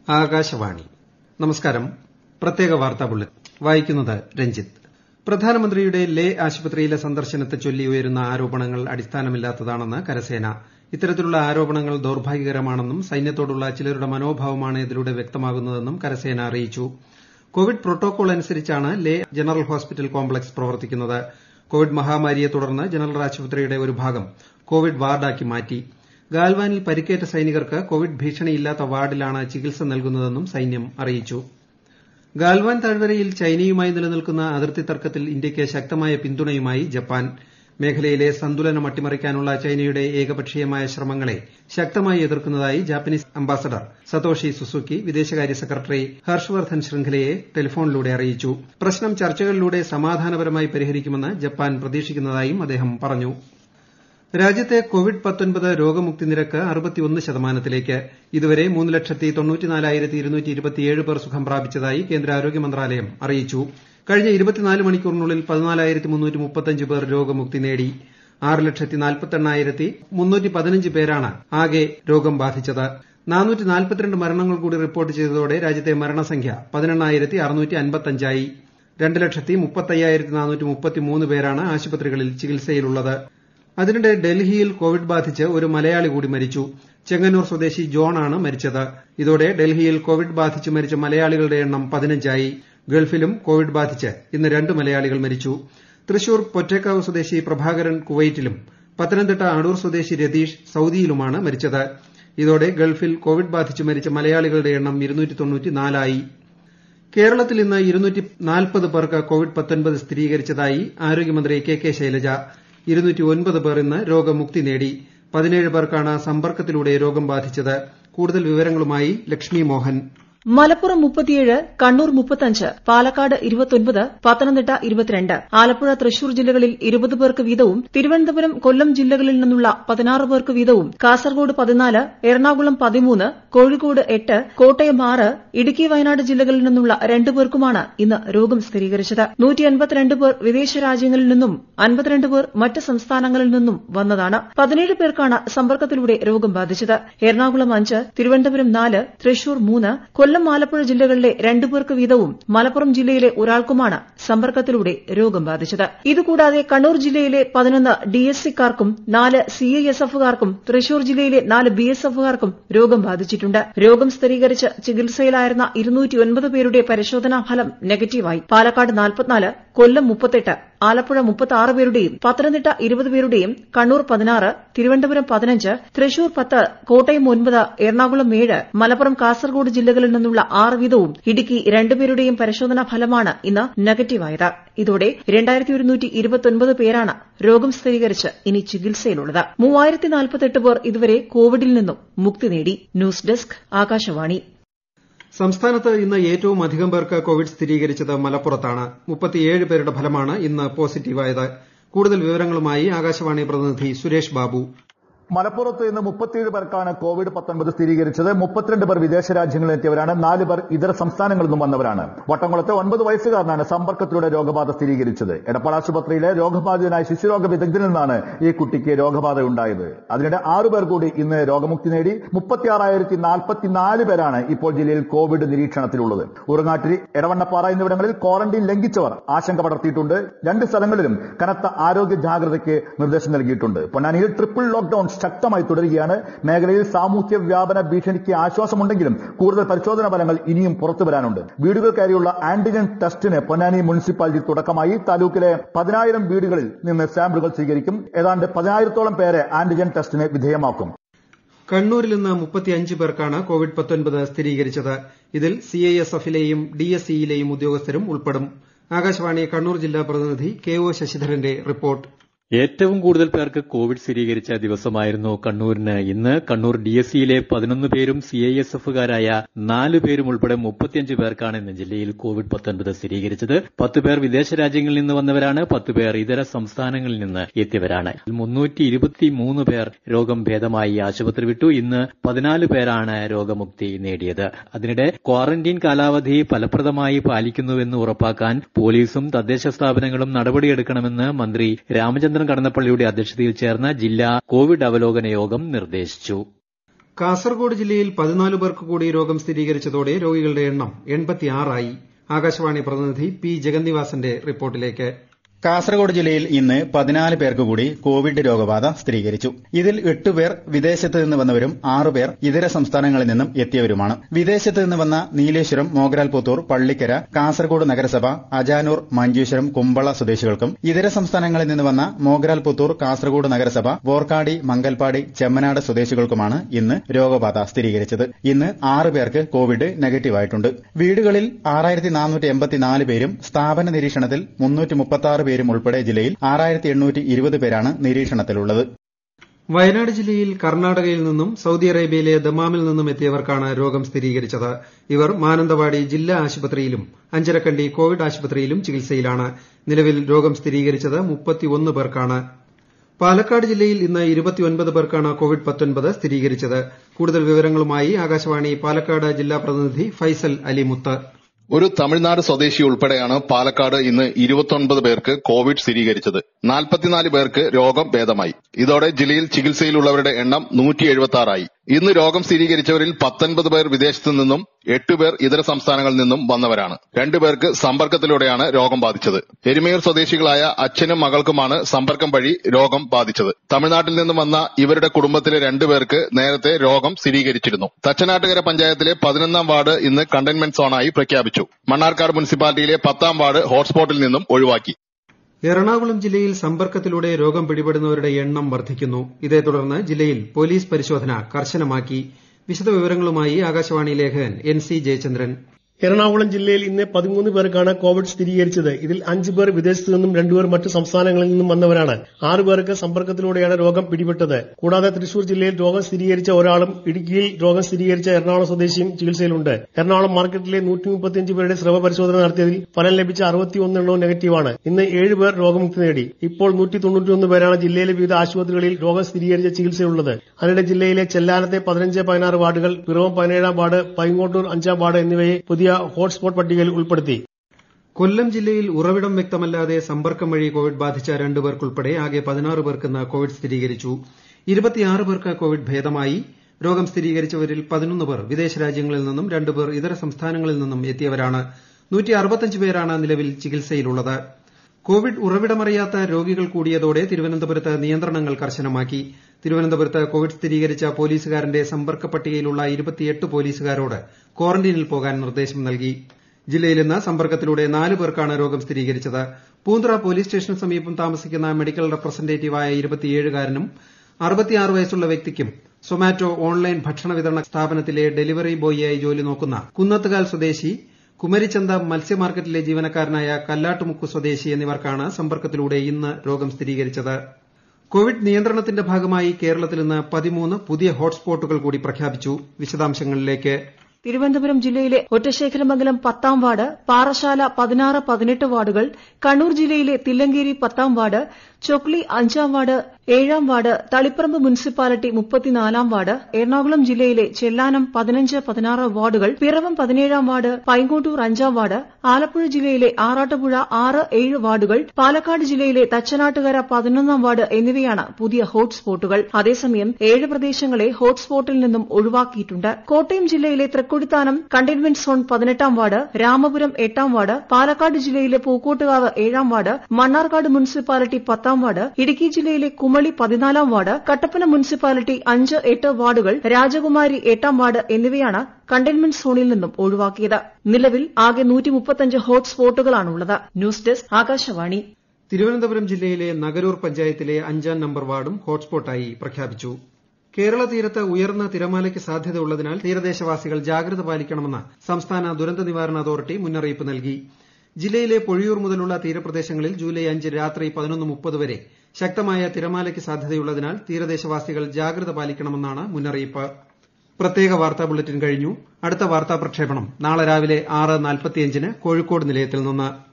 ആകാശവാണി നമസ്കാരം പ്രത്യേക വാർത്താ ബുള്ളറ്റിൻ വായിക്കുന്നത് രഞ്ജിത്ത് പ്രധാനമന്ത്രിയുടെ ലേ ആശുപത്രിയിലെ സന്ദർശനത്തെ ചൊല്ലി ഉയരുന്ന ആരോപണങ്ങൾ അടിസ്ഥാനമില്ലാത്തതാണെന്ന് കരസേന ഇത്തരത്തിലുള്ള ആരോപണങ്ങൾ ദൌർഭാഗ്യകരമാണെന്നും സൈന്യത്തോടുള്ള ചിലരുടെ മനോഭാവമാണ് ഇതിലൂടെ വ്യക്തമാകുന്നതെന്നും കരസേന അറിയിച്ചു കോവിഡ് പ്രോട്ടോകോൾ അനുസരിച്ചാണ് ലേ ജനറൽ ഹോസ്പിറ്റൽ കോംപ്ലക്സ് പ്രവർത്തിക്കുന്നത് കോവിഡ് മഹാമാരിയെ തുടർന്ന് ജനറൽ ആശുപത്രിയുടെ ഒരു ഭാഗം കോവിഡ് വാർഡാക്കി മാറ്റി ഗാൽവാനിൽ പരിക്കേറ്റ സൈനികർക്ക് കോവിഡ് ഭീഷണിയില്ലാത്ത വാർഡിലാണ് ചികിത്സ നൽകുന്നതെന്നും സൈന്യം അറിയിച്ചു ഗാൽവാൻ താഴ്വരയിൽ ചൈനയുമായി നിലനിൽക്കുന്ന അതിർത്തി തർക്കത്തിൽ ഇന്ത്യയ്ക്ക് ശക്തമായ പിന്തുണയുമായി ജപ്പാൻ മേഖലയിലെ സന്തുലനം അട്ടിമറിക്കാനുള്ള ചൈനയുടെ ഏകപക്ഷീയമായ ശ്രമങ്ങളെ ശക്തമായി എതിർക്കുന്നതായി ജാപ്പനീസ് അംബാസഡർ സതോഷി സുസുക്കി വിദേശകാര്യ സെക്രട്ടറി ഹർഷ് വർദ്ധൻ ശൃംഖലയെ ടെലിഫോണിലൂടെ അറിയിച്ചു പ്രശ്നം ചർച്ചകളിലൂടെ സമാധാനപരമായി പരിഹരിക്കുമെന്ന് ജപ്പാൻ പ്രതീക്ഷിക്കുന്നതായും അദ്ദേഹം പറഞ്ഞു രാജ്യത്തെ കോവിഡ് രോഗമുക്തി നിരക്ക് ശതമാനത്തിലേക്ക് ഇതുവരെ മൂന്ന് ലക്ഷത്തി തൊണ്ണൂറ്റിനാലായിരത്തി ഇരുന്നൂറ്റി ഇരുപത്തിയേഴ് പേർ സുഖം പ്രാപിച്ചതായി കേന്ദ്ര ആരോഗ്യ മന്ത്രാലയം അറിയിച്ചു കഴിഞ്ഞ ഇരുപത്തിനാല് മണിക്കൂറിനുള്ളിൽ പതിനാലായിരത്തി മുന്നൂറ്റി മുപ്പത്തഞ്ച് പേർ രോഗമുക്തി നേടി ആറ് ലക്ഷത്തി നാൽപ്പത്തെണ്ണായിരത്തി മുന്നൂറ്റി പതിനഞ്ച് പേരാണ് ആകെ രോഗം ബാധിച്ചത് നാനൂറ്റി നാൽപ്പത്തിരണ്ട് മരണങ്ങൾ കൂടി റിപ്പോർട്ട് ചെയ്തതോടെ രാജ്യത്തെ മരണസംഖ്യ പതിനെണ്ണായിരത്തി അറുന്നൂറ്റി അൻപത്തഞ്ചായി രണ്ട് ലക്ഷത്തി മുപ്പത്തയ്യായിരത്തി നാനൂറ്റി മുപ്പത്തിമൂന്ന് പേരാണ് ആശുപത്രികളിൽ ചികിത്സയിലുള്ളത് അതിനിടെ ഡൽഹിയിൽ കോവിഡ് ബാധിച്ച് ഒരു മലയാളി കൂടി മരിച്ചു ചെങ്ങന്നൂർ സ്വദേശി ജോൺ ആണ് മരിച്ചത് ഇതോടെ ഡൽഹിയിൽ കോവിഡ് ബാധിച്ച് മരിച്ച മലയാളികളുടെ എണ്ണം പതിനഞ്ചായി ഗൾഫിലും കോവിഡ് ബാധിച്ച് ഇന്ന് രണ്ട് മലയാളികൾ മരിച്ചു തൃശൂർ പൊറ്റേക്കാവ് സ്വദേശി പ്രഭാകരൻ കുവൈറ്റിലും പത്തനംതിട്ട അടൂർ സ്വദേശി രതീഷ് സൌദിയിലുമാണ് മരിച്ചത് ഇതോടെ ഗൾഫിൽ കോവിഡ് ബാധിച്ച് മരിച്ച മലയാളികളുടെ എണ്ണം ആയി കേരളത്തിൽ ഇന്ന് ഇരുന്നൂറ്റി നാൽപ്പത് പേർക്ക് കോവിഡ് സ്ഥിരീകരിച്ചതായി ആരോഗ്യമന്ത്രി കെ കെ ശൈലജ ഇരുന്നൂറ്റി ഒൻപത് പേർ ഇന്ന് രോഗമുക്തി നേടി പതിനേഴ് പേർക്കാണ് സമ്പർക്കത്തിലൂടെ രോഗം ബാധിച്ചത് കൂടുതൽ വിവരങ്ങളുമായി ലക്ഷ്മി മോഹൻ മലപ്പുറം മുപ്പത്തിയേഴ് കണ്ണൂർ മുപ്പത്തഞ്ച് പാലക്കാട് ഇരുപത്തൊൻപത് പത്തനംതിട്ട ഇരുപത്തിരണ്ട് ആലപ്പുഴ തൃശൂർ ജില്ലകളിൽ ഇരുപത് പേർക്ക് വീതവും തിരുവനന്തപുരം കൊല്ലം ജില്ലകളിൽ നിന്നുള്ള പതിനാറ് പേർക്ക് വീതവും കാസർഗോഡ് പതിനാല് എറണാകുളം പതിമൂന്ന് കോഴിക്കോട് എട്ട് കോട്ടയം ആറ് ഇടുക്കി വയനാട് ജില്ലകളിൽ നിന്നുള്ള രണ്ട് പേർക്കുമാണ് ഇന്ന് രോഗം സ്ഥിരീകരിച്ചത് പേർ വിദേശ രാജ്യങ്ങളിൽ നിന്നും അൻപത്തിരണ്ട് പേർ മറ്റ് സംസ്ഥാനങ്ങളിൽ നിന്നും വന്നതാണ് പതിനേഴ് പേർക്കാണ് സമ്പർക്കത്തിലൂടെ രോഗം ബാധിച്ചത് എറണാകുളം അഞ്ച് തിരുവനന്തപുരം നാല് തൃശൂർ മൂന്ന് കൊല്ലം ആലപ്പുഴ ജില്ലകളിലെ രണ്ടു പേർക്ക് വീതവും മലപ്പുറം ജില്ലയിലെ ഒരാൾക്കുമാണ് സമ്പർക്കത്തിലൂടെ രോഗം ബാധിച്ചത് ഇതുകൂടാതെ കണ്ണൂർ ജില്ലയിലെ പതിനൊന്ന് ഡിഎസ്സിക്കാർക്കും നാല് സിഐഎസ്എഫുകാർക്കും തൃശൂർ ജില്ലയിലെ നാല് ബിഎസ്എഫുകാർക്കും രോഗം ബാധിച്ചിട്ടുണ്ട് രോഗം സ്ഥിരീകരിച്ച് ചികിത്സയിലായിരുന്ന ഇരുന്നൂറ്റിയൊൻപത് പേരുടെ പരിശോധനാ ഫലം നെഗറ്റീവായി പാലക്കാട് നാൽപ്പത്തിനാല് കൊല്ലം മുപ്പത്തെട്ട് ആലപ്പുഴ മുപ്പത്തിയാറ് പേരുടെയും പത്തനംതിട്ട ഇരുപത് പേരുടെയും കണ്ണൂർ പതിനാറ് തിരുവനന്തപുരം പതിനഞ്ച് തൃശൂർ പത്ത് കോട്ടയം ഒൻപത് എറണാകുളം ഏഴ് മലപ്പുറം കാസർഗോഡ് ജില്ലകളിൽ നിന്നുള്ള ആറ് വീതവും ഇടുക്കി രണ്ടുപേരുടെയും പരിശോധനാ ഫലമാണ് ഇന്ന് നെഗറ്റീവായത് ഇതോടെ പേരാണ് രോഗം സ്ഥിരീകരിച്ച് ഇനി ചികിത്സയിലുള്ളത് മൂവായിരത്തി നാൽപ്പത്തെട്ട് പേർ ഇതുവരെ കോവിഡിൽ നിന്നും മുക്തി നേടി ന്യൂസ് ഡെസ്ക് ആകാശവാണി സംസ്ഥാനത്ത് ഇന്ന് ഏറ്റവും അധികം പേർക്ക് കോവിഡ് സ്ഥിരീകരിച്ചത് മലപ്പുറത്താണ് മുപ്പത്തിയേഴ് പേരുടെ ഫലമാണ് ഇന്ന് പോസിറ്റീവായത് കൂടുതൽ വിവരങ്ങളുമായി ആകാശവാണി പ്രതിനിധി സുരേഷ് ബാബു മലപ്പുറത്ത് ഇന്ന് മുപ്പത്തിയേഴ് പേർക്കാണ് കോവിഡ് പത്തൊൻപത് സ്ഥിരീകരിച്ചത് മുപ്പത്തിരണ്ട് പേർ വിദേശ രാജ്യങ്ങളിൽ എത്തിയവരാണ് നാല് പേർ ഇതര സംസ്ഥാനങ്ങളിൽ നിന്നും വന്നവരാണ് വട്ടംകുളത്തെ ഒൻപത് വയസ്സുകാരനാണ് സമ്പർക്കത്തിലൂടെ രോഗബാധ സ്ഥിരീകരിച്ചത് എടപ്പാൾ ആശുപത്രിയിലെ രോഗബാധിതനായ ശിശുരോഗ വിദഗ്ധനിൽ നിന്നാണ് ഈ കുട്ടിക്ക് രോഗബാധ ഉണ്ടായത് അതിനിടെ ആറു പേർ കൂടി ഇന്ന് രോഗമുക്തി നേടി മുപ്പത്തിയാറായിരത്തി നാൽപ്പത്തിനാല് പേരാണ് ഇപ്പോൾ ജില്ലയിൽ കോവിഡ് നിരീക്ഷണത്തിലുള്ളത് ഉറങ്ങാട്ടിരി എടവണ്ണപ്പാറ എന്നിവിടങ്ങളിൽ ക്വാറന്റൈൻ ലംഘിച്ചവർ ആശങ്ക പടർത്തിയിട്ടുണ്ട് രണ്ട് സ്ഥലങ്ങളിലും കനത്ത ആരോഗ്യ ജാഗ്രതയ്ക്ക് നിർദ്ദേശം നൽകിയിട്ടുണ്ട് പൊന്നാനിയിൽ ട്രിപ്പിൾ ലോക്ഡൌൺ ശക്തമായി തുടരുകയാണ് മേഖലയിൽ സാമൂഹ്യ വ്യാപന ഭീഷണിക്ക് ആശ്വാസമുണ്ടെങ്കിലും കൂടുതൽ പരിശോധനാ ഫലങ്ങൾ ഇനിയും പുറത്തു വരാനുണ്ട് വീടുകൾ കയറിയുള്ള ആന്റിജൻ ടെസ്റ്റിന് പൊന്നാനി മുനിസിപ്പാലിറ്റി തുടക്കമായി താലൂക്കിലെ പതിനായിരം വീടുകളിൽ നിന്ന് സാമ്പിളുകൾ സ്വീകരിക്കും ഏതാണ്ട് പതിനായിരത്തോളം പേരെ ആന്റിജൻ ടെസ്റ്റിന് വിധേയമാക്കും കണ്ണൂരിൽ ഇന്ന് മുപ്പത്തിയഞ്ച് പേർക്കാണ് കോവിഡ് സ്ഥിരീകരിച്ചത് ഇതിൽ സിഐഎസ്എഫിലെയും ഡിഎസ്ഇയിലെയും ഉദ്യോഗസ്ഥരും ഉൾപ്പെടും ആകാശവാണി കണ്ണൂർ ജില്ലാ പ്രതിനിധി കെ ഒ ശശിധരന്റെ റിപ്പോർട്ട് ഏറ്റവും കൂടുതൽ പേർക്ക് കോവിഡ് സ്ഥിരീകരിച്ച ദിവസമായിരുന്നു കണ്ണൂരിന് ഇന്ന് കണ്ണൂർ ഡിഎസ്സിയിലെ പതിനൊന്ന് പേരും സിഐഎസ്എഫുകാരായ നാല് പേരും ഉൾപ്പെടെ മുപ്പത്തിയഞ്ച് പേർക്കാണ് ഇന്ന് ജില്ലയിൽ കോവിഡ് പത്തൊൻപത് സ്ഥിരീകരിച്ചത് പത്ത് പേർ വിദേശ രാജ്യങ്ങളിൽ നിന്ന് വന്നവരാണ് പത്ത് പേർ ഇതര സംസ്ഥാനങ്ങളിൽ നിന്ന് എത്തിയവരാണ് മുന്നൂറ്റി ഇരുപത്തിമൂന്ന് പേർ രോഗം ഭേദമായി ആശുപത്രി വിട്ടു ഇന്ന് പതിനാല് പേരാണ് രോഗമുക്തി നേടിയത് അതിനിടെ ക്വാറന്റീൻ കാലാവധി ഫലപ്രദമായി പാലിക്കുന്നുവെന്ന് ഉറപ്പാക്കാൻ പോലീസും തദ്ദേശ സ്ഥാപനങ്ങളും നടപടിയെടുക്കണമെന്ന് മന്ത്രി രാമചന്ദ്രൻ കടന്നപ്പള്ളിയുടെ അധ്യക്ഷതയിൽ ചേർന്ന ജില്ലാ കോവിഡ് അവലോകന യോഗം നിർദ്ദേശിച്ചു കാസർഗോഡ് ജില്ലയിൽ പതിനാല് പേർക്ക് കൂടി രോഗം സ്ഥിരീകരിച്ചതോടെ രോഗികളുടെ എണ്ണം ആയി ആകാശവാണി പ്രതിനിധി പി ജഗന്നിവാസന്റെ റിപ്പോർട്ടിലേക്ക് കാസർഗോഡ് ജില്ലയിൽ ഇന്ന് പതിനാല് പേർക്ക് കൂടി കോവിഡ് രോഗബാധ സ്ഥിരീകരിച്ചു ഇതിൽ എട്ടുപേർ വിദേശത്ത് നിന്ന് വന്നവരും ആറുപേർ ഇതര സംസ്ഥാനങ്ങളിൽ നിന്നും എത്തിയവരുമാണ് വിദേശത്ത് നിന്ന് വന്ന നീലേശ്വരം മോഗ്രാൽ പുത്തൂർ പള്ളിക്കര കാസർഗോഡ് നഗരസഭ അജാനൂർ മഞ്ചേശ്വരം കുമ്പള സ്വദേശികൾക്കും ഇതര സംസ്ഥാനങ്ങളിൽ നിന്ന് വന്ന മോഗ്രാൽ പുത്തൂർ കാസർഗോഡ് നഗരസഭ വോർക്കാടി മംഗൽപാടി ചെമ്മനാട് സ്വദേശികൾക്കുമാണ് ഇന്ന് രോഗബാധ സ്ഥിരീകരിച്ചത് ഇന്ന് ആറ് പേർക്ക് കോവിഡ് നെഗറ്റീവായിട്ടുണ്ട് വീടുകളിൽ ആറായിരത്തി നാനൂറ്റി എൺപത്തിനാല് പേരും സ്ഥാപന നിരീക്ഷണത്തിൽ മുന്നൂറ്റി മുപ്പത്തി ആറ് പേരും ഉൾപ്പെടെ ജില്ലയിൽ ആറായിരത്തി എണ്ണൂറ്റി ഇരുപത് പേരാണ് നിരീക്ഷണത്തിലുള്ളത് വയനാട് ജില്ലയിൽ കർണാടകയിൽ നിന്നും സൌദി അറേബ്യയിലെ ദമാമിൽ നിന്നും എത്തിയവർക്കാണ് രോഗം സ്ഥിരീകരിച്ചത് ഇവർ മാനന്തവാടി ജില്ലാ ആശുപത്രിയിലും അഞ്ചരക്കണ്ടി കോവിഡ് ആശുപത്രിയിലും ചികിത്സയിലാണ് നിലവിൽ രോഗം സ്ഥിരീകരിച്ചത് മുപ്പത്തിയൊന്ന് പേർക്കാണ് പാലക്കാട് ജില്ലയിൽ ഇന്ന് ഇരുപത്തിയൊൻപത് പേർക്കാണ് കോവിഡ് സ്ഥിരീകരിച്ചത് കൂടുതൽ വിവരങ്ങളുമായി ആകാശവാണി പാലക്കാട് ജില്ലാ പ്രതിനിധി ഫൈസൽ അലിമുത്ത് ഒരു തമിഴ്നാട് സ്വദേശി ഉൾപ്പെടെയാണ് പാലക്കാട് ഇന്ന് ഇരുപത്തൊൻപത് പേർക്ക് കോവിഡ് സ്ഥിരീകരിച്ചത് നാൽപ്പത്തിനാല് പേർക്ക് രോഗം ഭേദമായി ഇതോടെ ജില്ലയിൽ ചികിത്സയിലുള്ളവരുടെ എണ്ണം നൂറ്റി എഴുപത്തി ആറായി ഇന്ന് രോഗം സ്ഥിരീകരിച്ചവരിൽ പത്തൊൻപത് പേർ വിദേശത്തു നിന്നും എട്ടുപേർ ഇതര സംസ്ഥാനങ്ങളിൽ നിന്നും വന്നവരാണ് രണ്ടുപേർക്ക് സമ്പർക്കത്തിലൂടെയാണ് രോഗം ബാധിച്ചത് എരുമയൂർ സ്വദേശികളായ അച്ഛനും മകൾക്കുമാണ് സമ്പർക്കം വഴി രോഗം ബാധിച്ചത് തമിഴ്നാട്ടിൽ നിന്നും വന്ന ഇവരുടെ കുടുംബത്തിലെ രണ്ടുപേർക്ക് നേരത്തെ രോഗം സ്ഥിരീകരിച്ചിരുന്നു തച്ചനാട്ടുകര പഞ്ചായത്തിലെ പതിനൊന്നാം വാർഡ് ഇന്ന് കണ്ടെയ്ൻമെന്റ് സോണായി പ്രഖ്യാപിച്ചു മണ്ണാർക്കാട് മുനിസിപ്പാലിറ്റിയിലെ പത്താം വാർഡ് ഹോട്ട്സ്പോട്ടിൽ നിന്നും ഒഴിവാക്കി എറണാകുളം ജില്ലയിൽ സമ്പർക്കത്തിലൂടെ രോഗം പിടിപെടുന്നവരുടെ എണ്ണം വർദ്ധിക്കുന്നു ഇതേ തുടർന്ന് ജില്ലയിൽ പോലീസ് പരിശോധന കർശനമാക്കി വിശദവിവരങ്ങളുമായി ആകാശവാണി ലേഖകൻ എൻ സി ജയചന്ദ്രൻ എറണാകുളം ജില്ലയിൽ ഇന്ന് പതിമൂന്ന് പേർക്കാണ് കോവിഡ് സ്ഥിരീകരിച്ചത് ഇതിൽ അഞ്ച് പേർ വിദേശത്തു നിന്നും രണ്ടുപേർ മറ്റു സംസ്ഥാനങ്ങളിൽ നിന്നും വന്നവരാണ് ആറ് പേർക്ക് സമ്പർക്കത്തിലൂടെയാണ് രോഗം പിടിപെട്ടത് കൂടാതെ തൃശൂർ ജില്ലയിൽ രോഗം സ്ഥിരീകരിച്ച ഒരാളും ഇടുക്കിയിൽ രോഗം സ്ഥിരീകരിച്ച എറണാകുളം സ്വദേശിയും ചികിത്സയിലുണ്ട് എറണാകുളം മാർക്കറ്റിലെ നൂറ്റി മുപ്പത്തിയഞ്ച് പേരുടെ സ്രവ പരിശോധന നടത്തിയതിൽ ഫലം ലഭിച്ച അറുപത്തിയൊന്ന് എണ്ണവും നെഗറ്റീവാണ് ഇന്ന് ഏഴ് പേർ രോഗമുക്തി നേടി ഇപ്പോൾ നൂറ്റി തൊണ്ണൂറ്റിയൊന്ന് പേരാണ് ജില്ലയിലെ വിവിധ ആശുപത്രികളിൽ രോഗം സ്ഥിരീകരിച്ച ചികിത്സയുള്ളത് അതിനിടെ ജില്ലയിലെ ചെല്ലാനത്തെ പതിനഞ്ച് പതിനാറ് വാർഡുകൾ പിറവം പതിനേഴാം വാർഡ് പൈങ്ങോട്ടൂർ അഞ്ചാം വാർഡ് എന്നിവയെ പുതിയ ഹോട്ട്സ്പോട്ട് പട്ടികയിൽ ഉൾപ്പെടുത്തി കൊല്ലം ജില്ലയിൽ ഉറവിടം വ്യക്തമല്ലാതെ സമ്പർക്കം വഴി കോവിഡ് ബാധിച്ച രണ്ടു പേർക്കുൾപ്പെടെ ആകെ പതിനാറ് പേർക്ക് ഇന്ന് കോവിഡ് സ്ഥിരീകരിച്ചു ഇരുപത്തിയാറ് പേർക്ക് കോവിഡ് ഭേദമായി രോഗം സ്ഥിരീകരിച്ചവരിൽ പതിനൊന്ന് പേർ വിദേശ രാജ്യങ്ങളിൽ നിന്നും രണ്ടു പേർ ഇതര സംസ്ഥാനങ്ങളിൽ നിന്നും എത്തിയവരാണ് പേരാണ് നിലവിൽ ചികിത്സയിലുള്ളത് കോവിഡ് ഉറവിടമറിയാത്ത രോഗികൾ കൂടിയതോടെ തിരുവനന്തപുരത്ത് നിയന്ത്രണങ്ങൾ കർശനമാക്കി തിരുവനന്തപുരത്ത് കോവിഡ് സ്ഥിരീകരിച്ച പോലീസുകാരന്റെ സമ്പർക്ക പട്ടികയിലുള്ള ഇരുപത്തിയെട്ട് പോലീസുകാരോട് ക്വാറന്റീനിൽ പോകാൻ നിർദ്ദേശം നൽകി ജില്ലയിൽ ഇന്ന് സമ്പർക്കത്തിലൂടെ നാല് പേർക്കാണ് രോഗം സ്ഥിരീകരിച്ചത് പൂന്തുറ പോലീസ് സ്റ്റേഷന് സമീപം താമസിക്കുന്ന മെഡിക്കൽ റെപ്രസന്റേറ്റീവായ ഇരുപത്തിയേഴുകാരനും അറുപത്തിയാറ് വയസ്സുള്ള വ്യക്തിക്കും സൊമാറ്റോ ഓൺലൈൻ ഭക്ഷണ വിതരണ സ്ഥാപനത്തിലെ ഡെലിവറി ബോയിയായി ജോലി നോക്കുന്ന കുന്നത്തുകാൽ സ്വദേശി കുമരിച്ചന്ത മത്സ്യമാർക്കറ്റിലെ ജീവനക്കാരനായ കല്ലാട്ടുമുക്ക് സ്വദേശി എന്നിവർക്കാണ് സമ്പർക്കത്തിലൂടെ ഇന്ന് രോഗം സ്ഥിരീകരിച്ചത് കോവിഡ് നിയന്ത്രണത്തിന്റെ ഭാഗമായി കേരളത്തിൽ ഇന്ന് പതിമൂന്ന് പുതിയ ഹോട്ട്സ്പോട്ടുകൾ കൂടി പ്രഖ്യാപിച്ചു വിശദാംശങ്ങളിലേക്ക് തിരുവനന്തപുരം ജില്ലയിലെ ഒറ്റശേഖരമംഗലം പത്താം വാർഡ് പാറശാല പതിനാറ് പതിനെട്ട് വാർഡുകൾ കണ്ണൂർ ജില്ലയിലെ തില്ലങ്കേരി പത്താം വാർഡ് ചൊക്ലി അഞ്ചാം വാർഡ് ഏഴാം വാർഡ് തളിപ്പറമ്പ് മുനിസിപ്പാലിറ്റി മുപ്പത്തിനാലാം വാർഡ് എറണാകുളം ജില്ലയിലെ ചെല്ലാനം പതിനഞ്ച് പതിനാറ് വാർഡുകൾ പിറവം പതിനേഴാം വാർഡ് പൈങ്ങോട്ടൂർ അഞ്ചാം വാർഡ് ആലപ്പുഴ ജില്ലയിലെ ആറാട്ടുപുഴ ആറ് ഏഴ് വാർഡുകൾ പാലക്കാട് ജില്ലയിലെ തച്ചനാട്ടുകര പതിനൊന്നാം വാർഡ് എന്നിവയാണ് പുതിയ ഹോട്ട്സ്പോട്ടുകൾ അതേസമയം ഏഴ് പ്രദേശങ്ങളെ ഹോട്ട്സ്പോട്ടിൽ നിന്നും ഒഴിവാക്കിയിട്ടുണ്ട് കോട്ടയം ജില്ലയിലെ തൃക്കൊടിത്താനം കണ്ടെയ്ൻമെന്റ് സോൺ പതിനെട്ടാം വാർഡ് രാമപുരം എട്ടാം വാർഡ് പാലക്കാട് ജില്ലയിലെ പൂക്കോട്ടുകാവ് ഏഴാം വാർഡ് മണ്ണാർക്കാട് മുനിസിപ്പാലിറ്റി പത്താം വാർഡ് ഇടുക്കി ജില്ലയിലെ കുമളി പതിനാലാം വാർഡ് കട്ടപ്പന മുനിസിപ്പാലിറ്റി അഞ്ച് എട്ട് വാർഡുകൾ രാജകുമാരി എട്ടാം വാർഡ് എന്നിവയാണ് കണ്ടെയ്ൻമെന്റ് സോണിൽ നിന്നും ഒഴിവാക്കിയത് നിലവിൽ ആകെ ഹോട്ട്സ്പോട്ടുകളാണുള്ളത് ന്യൂസ് ഡെസ്ക് ആകാശവാണി തിരുവനന്തപുരം ജില്ലയിലെ നഗരൂർ പഞ്ചായത്തിലെ അഞ്ചാം നമ്പർ വാർഡും ഹോട്ട്സ്പോട്ടായി പ്രഖ്യാപിച്ചു കേരള തീരത്ത് ഉയർന്ന തിരമാലയ്ക്ക് സാധ്യതയുള്ളതിനാൽ തീരദേശവാസികൾ ജാഗ്രത പാലിക്കണമെന്ന് സംസ്ഥാന ദുരന്ത നിവാരണ അതോറിറ്റി മുന്നറിയിപ്പ് നൽകി ജില്ലയിലെ പൊഴിയൂർ മുതലുള്ള തീരപ്രദേശങ്ങളിൽ ജൂലൈ അഞ്ച് രാത്രി പതിനൊന്ന് മുപ്പത് വരെ ശക്തമായ തിരമാലയ്ക്ക് സാധ്യതയുള്ളതിനാൽ തീരദേശവാസികൾ ജാഗ്രത പാലിക്കണമെന്നാണ് മുന്നറിയിപ്പ് പ്രത്യേക വാർത്താ ബുള്ളറ്റിൻ കഴിഞ്ഞു അടുത്ത വാർത്താ പ്രക്ഷേപണം നാളെ രാവിലെ ആറ് നാൽപ്പത്തിയഞ്ചിന് കോഴിക്കോട് നിലയത്തിൽ നിന്ന്